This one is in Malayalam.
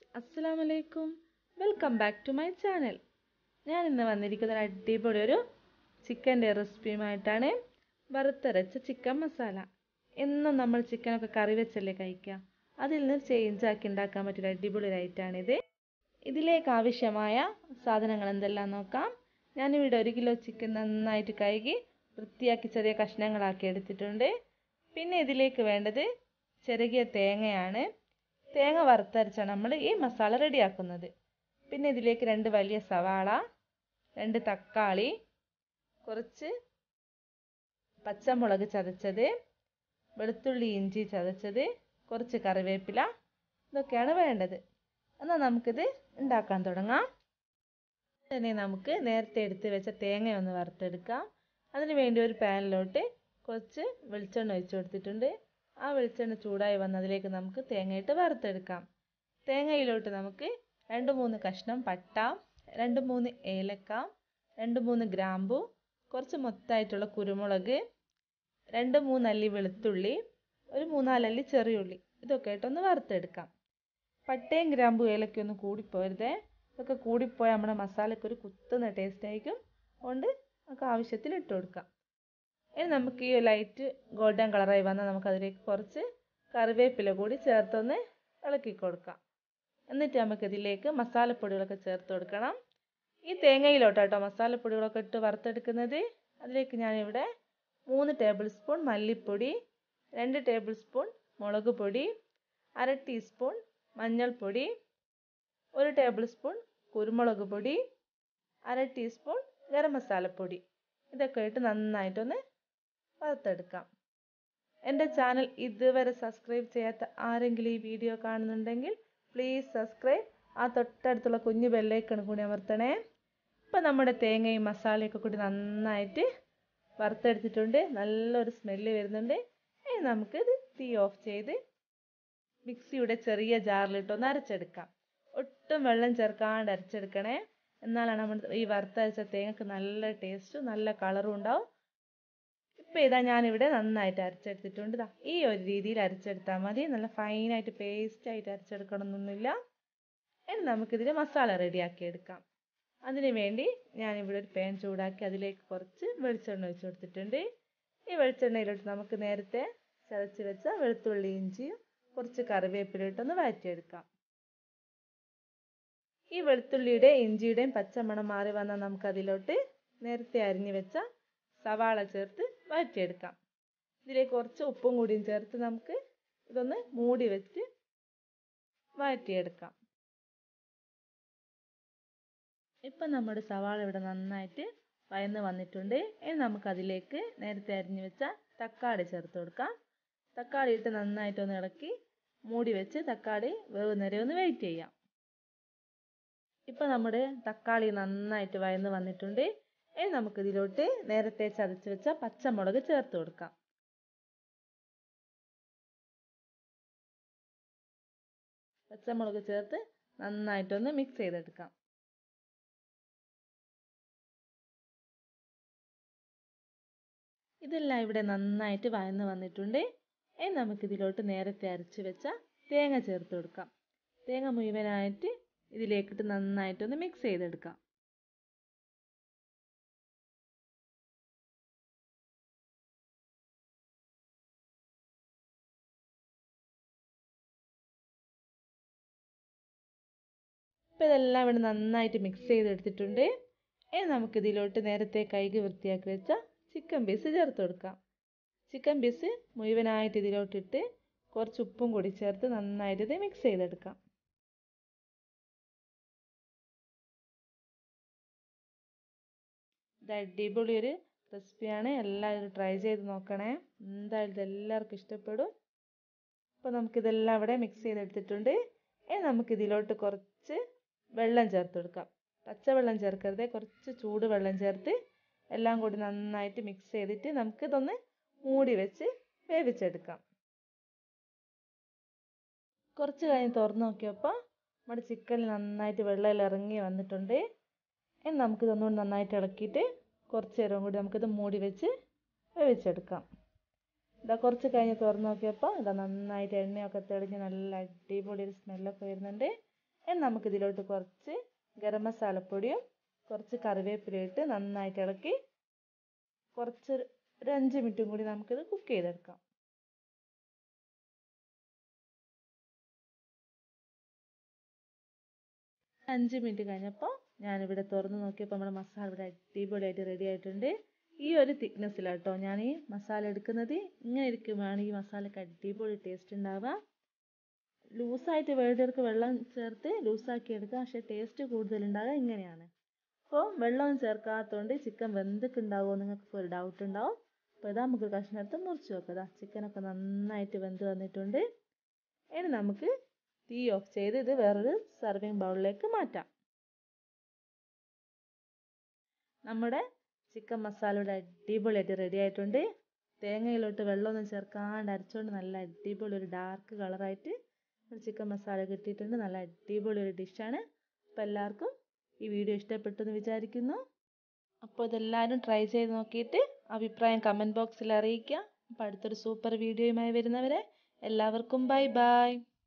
അസ്സലാമു അലൈക്കും welcome back to my channel ഞാൻ ഇന്ന് വന്നിരിക്കുന്ന ഒരു അടിപൊളി ഒരു ചിക്കൻ്റെ റെസിപ്പിയുമായിട്ടാണ് വറുത്തരച്ച ചിക്കൻ മസാല എന്നും നമ്മൾ ചിക്കനൊക്കെ കറി വെച്ചല്ലേ കഴിക്കുക അതിൽ നിന്ന് ചേഞ്ച് ആക്കി ഉണ്ടാക്കാൻ പറ്റിയ അടിപൊളി ഒരു ഐറ്റാണിത് ഇതിലേക്ക് ആവശ്യമായ സാധനങ്ങൾ എന്തെല്ലാം നോക്കാം ഞാനിവിടെ ഒരു കിലോ ചിക്കൻ നന്നായിട്ട് കഴുകി വൃത്തിയാക്കി ചെറിയ കഷ്ണങ്ങളാക്കി എടുത്തിട്ടുണ്ട് പിന്നെ ഇതിലേക്ക് വേണ്ടത് ചെറുകിയ തേങ്ങയാണ് തേങ്ങ വറുത്തരച്ചാണ് നമ്മൾ ഈ മസാല റെഡിയാക്കുന്നത് പിന്നെ ഇതിലേക്ക് രണ്ട് വലിയ സവാള രണ്ട് തക്കാളി കുറച്ച് പച്ചമുളക് ചതച്ചത് വെളുത്തുള്ളി ഇഞ്ചി ചതച്ചത് കുറച്ച് കറിവേപ്പില ഇതൊക്കെയാണ് വേണ്ടത് എന്നാൽ നമുക്കിത് ഉണ്ടാക്കാൻ തുടങ്ങാം തന്നെ നമുക്ക് നേരത്തെ എടുത്ത് വെച്ച തേങ്ങ ഒന്ന് വറുത്തെടുക്കാം അതിന് വേണ്ടി ഒരു പാനിലോട്ട് കുറച്ച് വെളിച്ചെണ്ണ ഒഴിച്ചു കൊടുത്തിട്ടുണ്ട് ആ വെളിച്ചെണ്ണ ചൂടായി വന്നതിലേക്ക് നമുക്ക് തേങ്ങയിട്ട് വറുത്തെടുക്കാം തേങ്ങയിലോട്ട് നമുക്ക് രണ്ട് മൂന്ന് കഷ്ണം പട്ട രണ്ട് മൂന്ന് ഏലക്ക രണ്ട് മൂന്ന് ഗ്രാമ്പു കുറച്ച് മൊത്തമായിട്ടുള്ള കുരുമുളക് രണ്ട് മൂന്നല്ലി വെളുത്തുള്ളി ഒരു മൂന്നാലല്ലി ചെറിയുള്ളി ഇതൊക്കെ ആയിട്ടൊന്ന് വറുത്തെടുക്കാം പട്ടയും ഗ്രാമ്പും ഏലക്കൊന്നും കൂടിപ്പോരുതേ ഇതൊക്കെ കൂടിപ്പോയാൽ നമ്മുടെ മസാലയ്ക്ക് ഒരു കുത്തുന്ന ടേസ്റ്റ് ആയിരിക്കും അതുകൊണ്ട് നമുക്ക് ആവശ്യത്തിന് ഇട്ട് കൊടുക്കാം ഇനി നമുക്ക് ഈ ലൈറ്റ് ഗോൾഡൻ കളറായി വന്നാൽ നമുക്ക് അതിലേക്ക് കുറച്ച് കറിവേപ്പില കൂടി ചേർത്തൊന്ന് ഇളക്കി കൊടുക്കാം എന്നിട്ട് നമുക്ക് ഇതിലേക്ക് മസാലപ്പൊടികളൊക്കെ ചേർത്ത് കൊടുക്കണം ഈ തേങ്ങയിലോട്ടാട്ടോ മസാലപ്പൊടികളൊക്കെ ഇട്ട് വറുത്തെടുക്കുന്നത് അതിലേക്ക് ഞാനിവിടെ മൂന്ന് ടേബിൾ സ്പൂൺ മല്ലിപ്പൊടി രണ്ട് ടേബിൾ സ്പൂൺ മുളക് പൊടി അര ടീസ്പൂൺ മഞ്ഞൾപ്പൊടി ഒരു ടേബിൾ സ്പൂൺ കുരുമുളക് പൊടി അര ടീസ്പൂൺ ഗരം മസാലപ്പൊടി ഇതൊക്കെ ഇട്ട് നന്നായിട്ടൊന്ന് വറുത്തെടുക്കാം എൻ്റെ ചാനൽ ഇതുവരെ സബ്സ്ക്രൈബ് ചെയ്യാത്ത ആരെങ്കിലും ഈ വീഡിയോ കാണുന്നുണ്ടെങ്കിൽ പ്ലീസ് സബ്സ്ക്രൈബ് ആ തൊട്ടടുത്തുള്ള കുഞ്ഞു ബെല്ലൈക്കൺ കൂടി അമർത്തണേ ഇപ്പം നമ്മുടെ തേങ്ങയും മസാലയൊക്കെ കൂടി നന്നായിട്ട് വറുത്തെടുത്തിട്ടുണ്ട് നല്ലൊരു സ്മെല്ല് വരുന്നുണ്ട് ഇനി നമുക്കിത് തീ ഓഫ് ചെയ്ത് മിക്സിയുടെ ചെറിയ ജാറിലിട്ടൊന്ന് അരച്ചെടുക്കാം ഒട്ടും വെള്ളം ചേർക്കാണ്ട് അരച്ചെടുക്കണേ എന്നാലാണ് നമ്മൾ ഈ വറുത്തരച്ച തേങ്ങക്ക് നല്ല ടേസ്റ്റും നല്ല കളറും ഉണ്ടാവും ഇപ്പം ഇതാ ഞാനിവിടെ നന്നായിട്ട് അരച്ചെടുത്തിട്ടുണ്ട് ഇതാ ഈ ഒരു രീതിയിൽ അരച്ചെടുത്താൽ മതി നല്ല ഫൈനായിട്ട് പേസ്റ്റായിട്ട് അരച്ചെടുക്കണമെന്നൊന്നുമില്ല ഇനി നമുക്കിതിൽ മസാല റെഡിയാക്കി എടുക്കാം അതിന് വേണ്ടി ഞാനിവിടെ ഒരു പാൻ ചൂടാക്കി അതിലേക്ക് കുറച്ച് വെളിച്ചെണ്ണ ഒഴിച്ച് കൊടുത്തിട്ടുണ്ട് ഈ വെളിച്ചെണ്ണയിലോട്ട് നമുക്ക് നേരത്തെ ചതച്ച് വെച്ച വെളുത്തുള്ളി ഇഞ്ചിയും കുറച്ച് കറിവേപ്പില ഇട്ടൊന്ന് വഴറ്റിയെടുക്കാം ഈ വെളുത്തുള്ളിയുടെ ഇഞ്ചിയുടെയും പച്ചമണം മാറി വന്നാൽ നമുക്കതിലോട്ട് നേരത്തെ അരിഞ്ഞു വെച്ച സവാള ചേർത്ത് വഴറ്റിയെടുക്കാം ഇതിലേക്ക് കുറച്ച് ഉപ്പും കൂടിയും ചേർത്ത് നമുക്ക് ഇതൊന്ന് മൂടി വെച്ച് വഴറ്റിയെടുക്കാം ഇപ്പം നമ്മുടെ സവാള ഇവിടെ നന്നായിട്ട് വയന്ന് വന്നിട്ടുണ്ട് ഇനി നമുക്കതിലേക്ക് നേരത്തെ അരിഞ്ഞു വെച്ച തക്കാളി ചേർത്ത് കൊടുക്കാം തക്കാളി ഇട്ട് നന്നായിട്ടൊന്ന് ഇളക്കി മൂടി വെച്ച് തക്കാളി വേവുന്നവരെ ഒന്ന് വെയിറ്റ് ചെയ്യാം ഇപ്പം നമ്മുടെ തക്കാളി നന്നായിട്ട് വയന്ന് വന്നിട്ടുണ്ട് ഇനി നമുക്കിതിലോട്ട് നേരത്തെ ചതച്ച് വെച്ച പച്ചമുളക് ചേർത്ത് കൊടുക്കാം പച്ചമുളക് ചേർത്ത് നന്നായിട്ടൊന്ന് മിക്സ് ചെയ്തെടുക്കാം ഇതെല്ലാം ഇവിടെ നന്നായിട്ട് വയന്ന് വന്നിട്ടുണ്ട് ഇനി നമുക്കിതിലോട്ട് നേരത്തെ അരച്ച് വെച്ച തേങ്ങ ചേർത്ത് കൊടുക്കാം തേങ്ങ മുഴുവനായിട്ട് ഇതിലേക്കിട്ട് നന്നായിട്ടൊന്ന് മിക്സ് ചെയ്തെടുക്കാം ഇപ്പം ഇതെല്ലാം ഇവിടെ നന്നായിട്ട് മിക്സ് ചെയ്തെടുത്തിട്ടുണ്ട് ഇനി നമുക്കിതിലോട്ട് നേരത്തെ കൈകി വൃത്തിയാക്കി വെച്ച ചിക്കൻ പീസ് ചേർത്ത് കൊടുക്കാം ചിക്കൻ പീസ് മുഴുവനായിട്ട് ഇതിലോട്ടിട്ട് കുറച്ച് ഉപ്പും കൂടി ചേർത്ത് നന്നായിട്ട് ഇത് മിക്സ് ചെയ്തെടുക്കാം ഇത് അടിപൊളി ഒരു റെസിപ്പിയാണ് എല്ലാവരും ട്രൈ ചെയ്ത് നോക്കണേ എന്തായാലും ഇത് എല്ലാവർക്കും ഇഷ്ടപ്പെടും അപ്പോൾ നമുക്കിതെല്ലാം ഇവിടെ മിക്സ് ചെയ്തെടുത്തിട്ടുണ്ട് ഇനി നമുക്കിതിലോട്ട് കുറച്ച് വെള്ളം ചേർത്ത് കൊടുക്കാം പച്ചവെള്ളം ചേർക്കരുത് കുറച്ച് ചൂട് വെള്ളം ചേർത്ത് എല്ലാം കൂടി നന്നായിട്ട് മിക്സ് ചെയ്തിട്ട് നമുക്കിതൊന്ന് മൂടി വെച്ച് വേവിച്ചെടുക്കാം കുറച്ച് കഴിഞ്ഞ് തുറന്ന് നോക്കിയപ്പോൾ നമ്മുടെ ചിക്കനിൽ നന്നായിട്ട് വെള്ളം ഇറങ്ങി വന്നിട്ടുണ്ട് ഇനി നമുക്കിതൊന്നുകൂടി നന്നായിട്ട് ഇളക്കിയിട്ട് കുറച്ച് നേരം കൂടി നമുക്കിത് മൂടി വെച്ച് വേവിച്ചെടുക്കാം ഇതാ കുറച്ച് കഴിഞ്ഞ് തുറന്ന് നോക്കിയപ്പോൾ ഇതാ നന്നായിട്ട് എണ്ണയൊക്കെ തെളിഞ്ഞ് നല്ല അടിപൊളി ഒരു സ്മെല്ലൊക്കെ വരുന്നുണ്ട് ഇനി നമുക്കിതിലോട്ട് കുറച്ച് ഗരം മസാലപ്പൊടിയും കുറച്ച് കറിവേപ്പിലയും ഇട്ട് നന്നായിട്ട് ഇളക്കി കുറച്ച് ഒരു അഞ്ച് മിനിറ്റും കൂടി നമുക്കിത് കുക്ക് ചെയ്തെടുക്കാം അഞ്ച് മിനിറ്റ് കഴിഞ്ഞപ്പോൾ ഞാനിവിടെ തുറന്ന് നോക്കിയപ്പോൾ നമ്മുടെ മസാല ഇവിടെ അടിപൊളിയായിട്ട് റെഡി ആയിട്ടുണ്ട് ഈ ഒരു തിക്നെസ്സിലാട്ടോ ഞാൻ ഈ മസാല എടുക്കുന്നത് ഇങ്ങനെ ഇരിക്കുമ്പോഴാണ് ഈ മസാലയ്ക്ക് അടിപൊളി ടേസ്റ്റ് ഉണ്ടാവുക ലൂസായിട്ട് വേണ്ടവർക്ക് വെള്ളം ചേർത്ത് ലൂസാക്കി എടുക്കുക പക്ഷേ ടേസ്റ്റ് കൂടുതലുണ്ടാവുക ഇങ്ങനെയാണ് അപ്പോൾ വെള്ളം ചേർക്കാത്തതുകൊണ്ട് ചിക്കൻ വെന്തിട്ടുണ്ടാവുമോ നിങ്ങൾക്ക് ഒരു ഡൗട്ട് ഉണ്ടാവും അപ്പോൾ ഇതാ നമുക്ക് കഷ്ണം എടുത്ത് മുറിച്ച് വെക്കാം ഇതാ ചിക്കനൊക്കെ നന്നായിട്ട് വെന്ത് വന്നിട്ടുണ്ട് ഇനി നമുക്ക് തീ ഓഫ് ചെയ്ത് ഇത് വേറൊരു സർവിങ് ബൗളിലേക്ക് മാറ്റാം നമ്മുടെ ചിക്കൻ മസാല ഇവിടെ അടിപൊളിയായിട്ട് റെഡി ആയിട്ടുണ്ട് തേങ്ങയിലോട്ട് വെള്ളമൊന്നും ചേർക്കാണ്ട് അരച്ചുകൊണ്ട് നല്ല അടിപൊളി ഒരു ഡാർക്ക് കളറായിട്ട് ഒരു ചിക്കൻ മസാല കിട്ടിയിട്ടുണ്ട് നല്ല അടിപൊളി ഒരു ഡിഷാണ് അപ്പോൾ എല്ലാവർക്കും ഈ വീഡിയോ ഇഷ്ടപ്പെട്ടു എന്ന് വിചാരിക്കുന്നു അപ്പോൾ ഇതെല്ലാവരും ട്രൈ ചെയ്ത് നോക്കിയിട്ട് അഭിപ്രായം കമൻറ്റ് ബോക്സിൽ അറിയിക്കുക അപ്പോൾ അടുത്തൊരു സൂപ്പർ വീഡിയോയുമായി വരുന്നവരെ എല്ലാവർക്കും ബൈ ബൈ